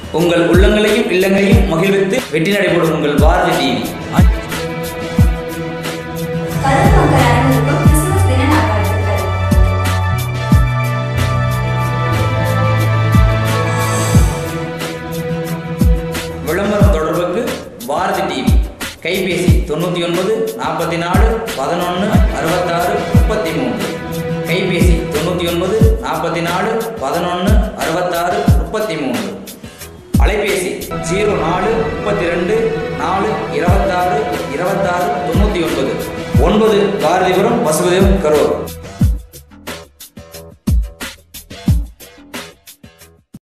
உங்கள் உள்ளங்களையும் இல்லங்களையும் மகிழ்வித்து வெற்றி நடைபெறும் உங்கள் பாரதி டிவி கருத்து மக்கள் அனைவருக்கும் கிறிஸ்துமஸ் தின நல்வாழ்த்துக்கள் விளம்பரம் தொடர்புக்கு பாரதி டிவி கைபேசி தொண்ணூற்றி ஒன்பது நாற்பத்தி நாலு பதினொன்று அறுபத்தாறு முப்பத்தி மூணு கைபேசி தொண்ணூற்றி ஒன்பது நாற்பத்தி நாலு பதினொன்று அறுபத்தாறு முப்பத்தி மூணு அலைபேசி ஜீரோ நாலு முப்பத்தி ரெண்டு நாலு இருபத்தாறு இருபத்தாறு தொண்ணூற்றி ஒன்பது ஒன்பது பாரதிபுரம் வசுதேவ் கரூர்